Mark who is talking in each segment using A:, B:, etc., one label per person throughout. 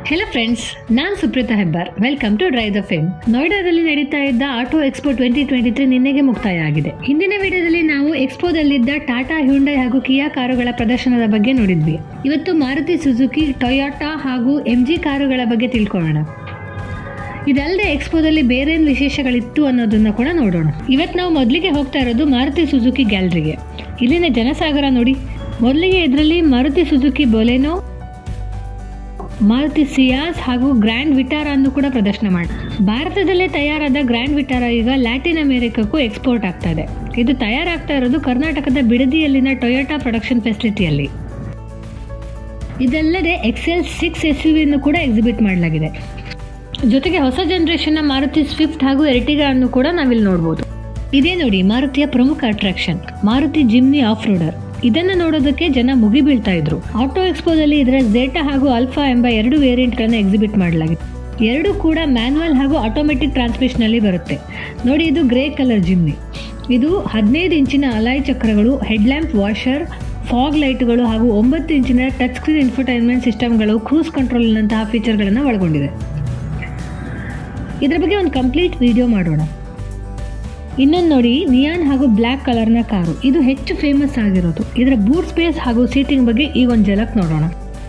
A: hello friends ನಾನ್ Supreetha Hebbar welcome to drive the film ನೋಯ್ಡಾದಲ್ಲಿ ನಡೀತಾ ಇದ್ದ auto expo twenty twenty three ನಿನ್ನೆಗೆ ಮುಕ್ತಾಯ ಆಗಿದೆ ಹಿಂದಿನ ವಿಡಿಯೋದಲ್ಲಿ ನಾವು ಎಕ್ಸ್ಪೋದಲ್ಲಿದ್ದ ಟಾಟಾ ಹ್ಯುಂಡೈ ಹಾಗೂ ಕಿಯಾ ಕಾರುಗಳ ಪ್ರದರ್ಶನದ ಬಗ್ಗೆ ನೋಡಿದ್ವಿ ಇವತ್ತು ಮಾರುತಿ ಸುಜುಕಿ ಟೊಯಾಟಾ ಹಾಗೂ ಎಂಜಿ ಕಾರುಗಳ ಬಗ್ಗೆ ತಿಳ್ಕೊಳ್ಳೋಣ ಇದಲ್ಲದೆ ಎಕ್ಸ್ಪೋದಲ್ಲಿ ಬೇರೆ ಏನ್ ವಿಶೇಷಗಳಿತ್ತು ಅನ್ನೋದನ್ನ ಕೂಡ ನೋಡೋಣ ಇವತ್ತು ನಾವು ಮೊದಲಿಗೆ ಹೋಗ್ತಾ ಇರೋದು ಮಾರುತಿ ಸುಜುಕಿ ಗ್ಯಾಲರಿಗೆ ಇಲ್ಲಿನ ಜನಸಾಗರ ನೋಡಿ ಮೊದಲಿಗೆ ಇದರಲ್ಲಿ Maruti Suzuki Baleno Maruti Ciaz ಹಾಗೂ ಗ್ರ್ಯಾಂಡ್ ವಿಟಾರ ಅನ್ನು ಕೂಡ ಪ್ರದರ್ಶನ ಮಾಡಿ ಭಾರತದಲ್ಲೇ ತಯಾರಾದ ಗ್ರ್ಯಾಂಡ್ ವಿಟಾರ ಈಗ ಲ್ಯಾಟಿನ್ ಅಮೆರಿಕಕ್ಕೂ ಎಕ್ಸ್ಪೋರ್ಟ್ ಆಗ್ತಾ ಇದೆ ಇದು ತಯಾರಾಗ್ತಾ ಇರೋದು ಕರ್ನಾಟಕದ ಬಿಡದಿಯಲ್ಲಿನ ಟೊಯೋಟಾ ಪ್ರೊಡಕ್ಷನ್ ಫೆಸಿಲಿಟಿಯಲ್ಲಿ ಇದಲ್ಲದೆ ಎಕ್ಸೆಲ್ ಸಿಕ್ಸ್ ಎಸ್ ಯು ಕೂಡ ಎಕ್ಸಿಬಿಟ್ ಮಾಡಲಾಗಿದೆ ಜೊತೆಗೆ ಹೊಸ ಜನರೇಷನ್ನ ಮಾರುತಿ ಸ್ವಿಫ್ಟ್ ಹಾಗೂ ಎರ್ಟಿಗಾ ಅನ್ನು ಕೂಡ ನಾವಿಲ್ಲಿ ನೋಡಬಹುದು ಇದೇ ನೋಡಿ ಮಾರುತಿಯ ಪ್ರಮುಖ attraction Maruti Jimny off roader ಇದನ್ನ ನೋಡೋದಕ್ಕೆ ಜನ ಮುಗಿ ಬೀಳ್ತಾ ಇದ್ರು ಆಟೋ ಎಕ್ಸ್ಪೋದಲ್ಲಿ ಇದರ ಝೇಟಾ ಹಾಗೂ ಅಲ್ಫಾ ಎಂಬ ಎರಡು ವೇರಿಯಂಟ್ಗಳನ್ನು ಎಕ್ಸಿಬಿಟ್ ಮಾಡಲಾಗಿದೆ ಎರಡು ಕೂಡ ಮ್ಯಾನ್ಯಲ್ ಹಾಗೂ ಆಟೋಮೆಟಿಕ್ ಟ್ರಾನ್ಸ್ಮಿಷನ್ ಅಲ್ಲಿ ಬರುತ್ತೆ ನೋಡಿ ಇದು ಗ್ರೇ ಕಲರ್ ಜಿಮ್ನಿ ಇದು ಹದಿನೈದು ಇಂಚಿನ ಅಲಾಯ್ ಚಕ್ರಗಳು ಹೆಡ್ಲ್ಯಾಂಪ್ ವಾಷರ್ ಫಾಗ್ ಲೈಟ್ಗಳು ಹಾಗೂ ಒಂಬತ್ತು ಇಂಚಿನ ಟಚ್ ಸ್ಕ್ರೀನ್ ಇನ್ಫರ್ಟೈನ್ಮೆಂಟ್ ಸಿಸ್ಟಮ್ಗಳು ಕ್ರೂಸ್ ಕಂಟ್ರೋಲ್ನಂತಹ ಫೀಚರ್ಗಳನ್ನು ಒಳಗೊಂಡಿದೆ ಇದರ ಬಗ್ಗೆ ಒಂದು ಕಂಪ್ಲೀಟ್ ವಿಡಿಯೋ ಮಾಡೋಣ ಇನ್ನೊಂದು ನೋಡಿ ನಿಯಾನ್ ಹಾಗೂ ಬ್ಲ್ಯಾಕ್ ಕಲರ್ನ ಕಾರು ಇದು ಹೆಚ್ಚು ಫೇಮಸ್ ಆಗಿರೋದು ಇದರ ಬೂಟ್ ಸ್ಪೇಸ್ ಹಾಗೂ ಸೀಟಿಂಗ್ ಬಗ್ಗೆ ಈಗ ಒಂದು ಜಲಕ್ ನೋಡೋಣ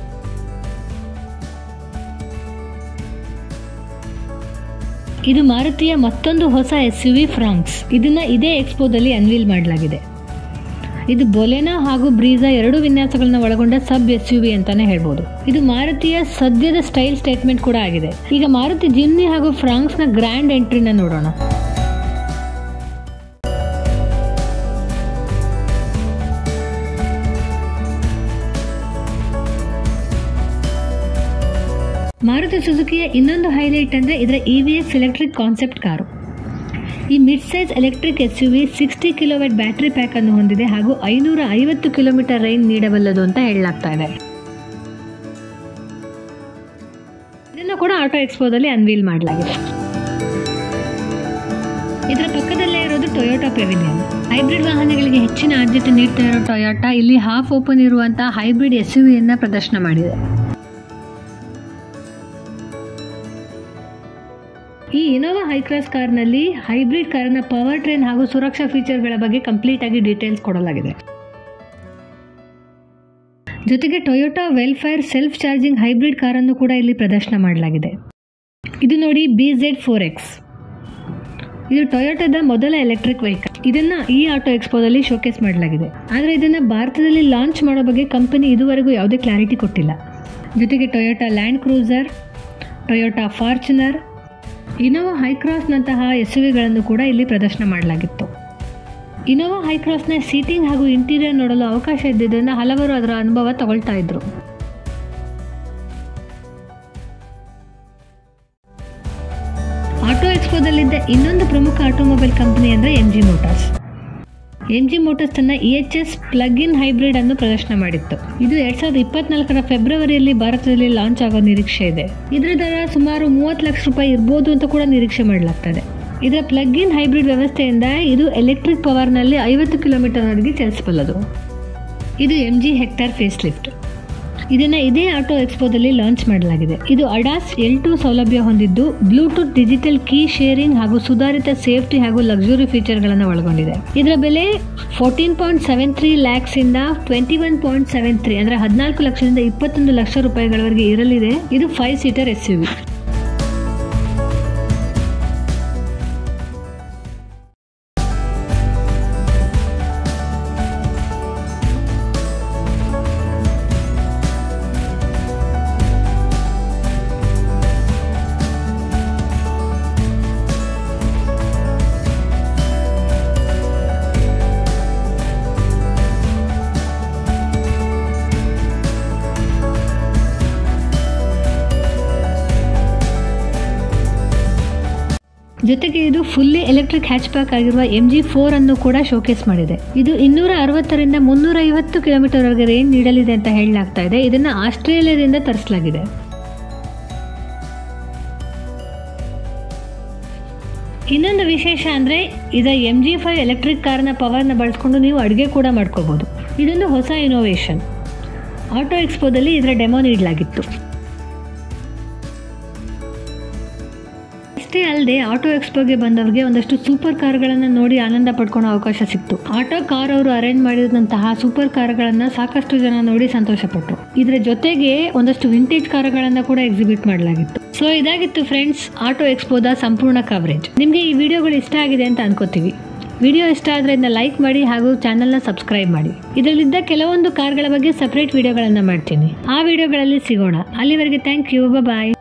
A: ಇದು ಮಾರುತಿಯ ಮತ್ತೊಂದು ಹೊಸ ಎಸ್ ಯು ವಿ ಫ್ರಾಂಕ್ಸ್ ಇದನ್ನ ಇದೇ ಎಕ್ಸ್ಪೋದಲ್ಲಿ ಅನ್ವೀಲ್ ಮಾಡಲಾಗಿದೆ ಇದು ಬೊಲೆನಾ ಹಾಗೂ ಬ್ರೀಜಾ ಎರಡು ವಿನ್ಯಾಸಗಳನ್ನ ಒಳಗೊಂಡ ಸಬ್ ಎಸ್ ಯು ವಿ ಅಂತಾನೆ ಹೇಳ್ಬೋದು ಇದು ಮಾರುತಿಯ ಸದ್ಯದ ಸ್ಟೈಲ್ ಸ್ಟೇಟ್ಮೆಂಟ್ ಕೂಡ ಆಗಿದೆ ಈಗ ಮಾರುತಿ ಜಿಮ್ನಿ ಹಾಗೂ ಫ್ರಾಂಕ್ಸ್ನ ಗ್ರ್ಯಾಂಡ್ ಎಂಟ್ರಿನ ನೋಡೋಣ ಮಾರುತಿ ಸುಜುಕಿಯ ಇನ್ನೊಂದು ಹೈಲೈಟ್ ಅಂದರೆ ಇದರ E V X electric concept car ಈ mid size electric S U V sixty kilowatt battery pack ಅನ್ನು ಹೊಂದಿದೆ ಹಾಗೂ ಐನೂರ ಐವತ್ತು ಕಿಲೋಮೀಟರ್ ರೈನ್ ನೀಡಬಲ್ಲದು ಅಂತ ಹೇಳಲಾಗ್ತಾ ಇದೆ ಇದನ್ನು ಕೂಡ ಆಟೋ ಎಕ್ಸ್ಪೋದಲ್ಲಿ ಅನ್ವೀಲ್ ಮಾಡಲಾಗಿದೆ ಇದರ ಪಕ್ಕದಲ್ಲೇ ಇರೋದು ಟೊಯೋಟಾ ಪೆವಿಲಿಯನ್ ಹೈಬ್ರಿಡ್ ವಾಹನಗಳಿಗೆ ಹೆಚ್ಚಿನ ಆದ್ಯತೆ ನೀಡ್ತಾ ಇರೋ ಟೊಯೋಟಾ ಇಲ್ಲಿ ಹಾಫ್ ಓಪನ್ ಇರುವಂತಹ ಹೈಬ್ರಿಡ್ ಎಸ್ ಯು ವಿಯನ್ನ ಪ್ರದರ್ಶನ ಮಾಡಿದೆ ಈ ಇನೋವಾ ಹೈಕ್ರಾಸ್ ಕಾರ್ನಲ್ಲಿ ಹೈಬ್ರಿಡ್ ಕಾರಿನ ಪವರ್ ಟ್ರೈನ್ ಹಾಗೂ ಸುರಕ್ಷಾ ಫೀಚರ್ಗಳ ಬಗ್ಗೆ ಕಂಪ್ಲೀಟ್ ಆಗಿ ಡೀಟೇಲ್ಸ್ ಕೊಡಲಾಗಿದೆ ಜೊತೆಗೆ Toyota Vellfire self charging hybrid ಕಾರನ್ನು ಕೂಡ ಇಲ್ಲಿ ಪ್ರದರ್ಶನ ಮಾಡಲಾಗಿದೆ ಇದು ನೋಡಿ ಬಿ ಝೆಡ್ ಫೋರ್ ಎಕ್ಸ್ ಇದು ಟೊಯೋಟಾದ ಮೊದಲ ಎಲೆಕ್ಟ್ರಿಕ್ ವೆಹಿಕಲ್ ಇದನ್ನ ಈ ಆಟೋ ಎಕ್ಸ್ಪೋದಲ್ಲಿ ಶೋಕೇಸ್ ಮಾಡಲಾಗಿದೆ ಆದರೆ ಇದನ್ನ ಭಾರತದಲ್ಲಿ ಲಾಂಚ್ ಮಾಡೋ ಬಗ್ಗೆ ಕಂಪನಿ ಇದುವರೆಗೂ ಯಾವುದೇ ಕ್ಲಾರಿಟಿ ಕೊಟ್ಟಿಲ್ಲ ಜೊತೆಗೆ Toyota Land Cruiser Toyota Fortuner Innova ಹೈಕ್ರಾಸ್ನಂತಹ ಎಸ್ ವಿಗಳನ್ನು ಕೂಡ ಇಲ್ಲಿ ಪ್ರದರ್ಶನ ಮಾಡಲಾಗಿತ್ತು ಇನೋವಾ ಹೈಕ್ರಾಸ್ನ ಸೀಟಿಂಗ್ ಹಾಗೂ ಇಂಟೀರಿಯರ್ ನೋಡಲು ಅವಕಾಶ ಇದ್ದಿದ್ದರಿಂದ ಹಲವರು ಅದರ ಅನುಭವ ತಗೊಳ್ತಾ ಇದ್ರು ಆಟೋ ಎಕ್ಸ್ಪೋದಲ್ಲಿದ್ದ ಇನ್ನೊಂದು ಪ್ರಮುಖ ಆಟೋಮೊಬೈಲ್ ಕಂಪನಿ ಅಂದರೆ M G motors M G motors ತನ್ನ E H S plug in hybrid ಅನ್ನು ಪ್ರದರ್ಶನ ಮಾಡಿತ್ತು ಇದು ಎರಡ್ ಸಾವಿರದ ಇಪ್ಪತ್ನಾಲ್ಕರ ಫೆಬ್ರವರಿಯಲ್ಲಿ ಭಾರತದಲ್ಲಿ ಲಾಂಚ್ ಆಗೋ ನಿರೀಕ್ಷೆ ಇದೆ ಇದರ ದರ ಸುಮಾರು ಮೂವತ್ತು ಲಕ್ಷ ರೂಪಾಯಿ ಇರ್ಬೋದು ಅಂತ ಕೂಡ ನಿರೀಕ್ಷೆ ಮಾಡಲಾಗ್ತದೆ ಇದರ ಪ್ಲಗ್ ಇನ್ ಹೈಬ್ರಿಡ್ ವ್ಯವಸ್ಥೆಯಿಂದ ಇದು ಎಲೆಕ್ಟ್ರಿಕ್ ಪವರ್ನಲ್ಲಿ ಐವತ್ತು ಕಿಲೋಮೀಟರ್ವರೆಗೆ ಚಲಿಸಬಲ್ಲದು ಇದು M G Hector facelift ಇದನ್ನ ಇದೇ ಆಟೋ ಎಕ್ಸ್ಪೋದಲ್ಲಿ ಲಾಂಚ್ ಮಾಡಲಾಗಿದೆ ಇದು ಅಡಾಸ್ ಎಲ್ ಟು ಸೌಲಭ್ಯ ಹೊಂದಿದ್ದು ಬ್ಲೂಟೂತ್ ಡಿಜಿಟಲ್ ಕೀ ಶೇರಿಂಗ್ ಹಾಗೂ ಸುಧಾರಿತ ಸೇಫ್ಟಿ ಹಾಗೂ ಲಕ್ಸುರಿ ಫೀಚರ್ಗಳನ್ನು ಒಳಗೊಂಡಿದೆ ಇದರ ಬೆಲೆ fourteen point seven three lakhs ಇಂದ twenty one point seven three ಅಂದ್ರೆ ಹದಿನಾಲ್ಕು ಲಕ್ಷದಿಂದ ಇಪ್ಪತ್ತೊಂದು ಲಕ್ಷ ರೂಪಾಯಿಗಳವರೆಗೆ ಇರಲಿದೆ ಇದು five seater S U V ಜೊತೆಗೆ ಇದು ಫುಲ್ಲಿ ಎಲೆಕ್ಟ್ರಿಕ್ ಹ್ಯಾಚ್ ಪ್ಯಾಕ್ ಆಗಿರುವ ಎಂ ಜಿ ಫೋರ್ ಅನ್ನು ಕೂಡ ಶೋಕೇಸ್ ಮಾಡಿದೆ ಇದು ಇನ್ನೂರ ಅರವತ್ತರಿಂದ ಮುನ್ನೂರ ಐವತ್ತು ಕಿಲೋಮೀಟರ್ ವರೆಗೆ ರೇಂಜ್ ನೀಡಲಿದೆ ಅಂತ ಹೇಳಲಾಗ್ತಾ ಇದೆ ಇದನ್ನ ಆಸ್ಟ್ರೇಲಿಯಾದಿಂದ ತರಿಸಲಾಗಿದೆ ಇನ್ನೊಂದು ವಿಶೇಷ ಅಂದರೆ ಇದರ ಎಮ್ ಜಿ ಫೈವ್ ಎಲೆಕ್ಟ್ರಿಕ್ ಕಾರ್ನ ಪವರ್ನ ಬಳಸ್ಕೊಂಡು ನೀವು ಅಡುಗೆ ಕೂಡ ಮಾಡ್ಕೋಬೋದು ಇದೊಂದು ಹೊಸ ಇನೋವೇಷನ್ ಆಟೋ ಎಕ್ಸ್ಪೋದಲ್ಲಿ ಇದರ ಡೆಮೋ ನೀಡಲಾಗಿತ್ತು ಅಷ್ಟೇ ಅಲ್ಲದೆ ಆಟೋ ಎಕ್ಸ್ಪೋಗೆ ಬಂದವರಿಗೆ ಒಂದಷ್ಟು ಸೂಪರ್ ಕಾರ್ಗಳನ್ನು ನೋಡಿ ಆನಂದ ಪಡ್ಕೊಳ್ಳೋ ಅವಕಾಶ ಸಿಕ್ತು ಆಟೋ ಕಾರ್ ಅವರು ಅರೇಂಜ್ ಮಾಡಿದಂತಹ ಸೂಪರ್ ಕಾರ್ಗಳನ್ನ ಸಾಕಷ್ಟು ಜನ ನೋಡಿ ಸಂತೋಷಪಟ್ಟರು ಇದರ ಜೊತೆಗೆ ಒಂದಷ್ಟು ವಿಂಟೇಜ್ ಕಾರುಗಳನ್ನ ಕೂಡ ಎಕ್ಸಿಬಿಟ್ ಮಾಡಲಾಗಿತ್ತು ಸೊ ಇದಾಗಿತ್ತು ಫ್ರೆಂಡ್ಸ್ ಆಟೋ ಎಕ್ಸ್ಪೋದ ಸಂಪೂರ್ಣ ಕವರೇಜ್ ನಿಮಗೆ ಈ ವಿಡಿಯೋಗಳು ಇಷ್ಟ ಆಗಿದೆ ಅಂತ ಅನ್ಕೋತೀವಿ ವಿಡಿಯೋ ಇಷ್ಟ ಆದರೆ ಇದನ್ನ ಲೈಕ್ ಮಾಡಿ ಹಾಗೂ ಚಾನಲ್ನ ಸಬ್ಸ್ಕ್ರೈಬ್ ಮಾಡಿ ಇದರಲ್ಲಿದ್ದ ಕೆಲವೊಂದು ಕಾರ್ಗಳ ಬಗ್ಗೆ ಸಪರೇಟ್ ವಿಡಿಯೋಗಳನ್ನು ಮಾಡ್ತೀನಿ ಆ ವಿಡಿಯೋಗಳಲ್ಲಿ ಸಿಗೋಣ ಅಲ್ಲಿವರೆಗೆ ಥ್ಯಾಂಕ್ ಯು ಬಾಯ್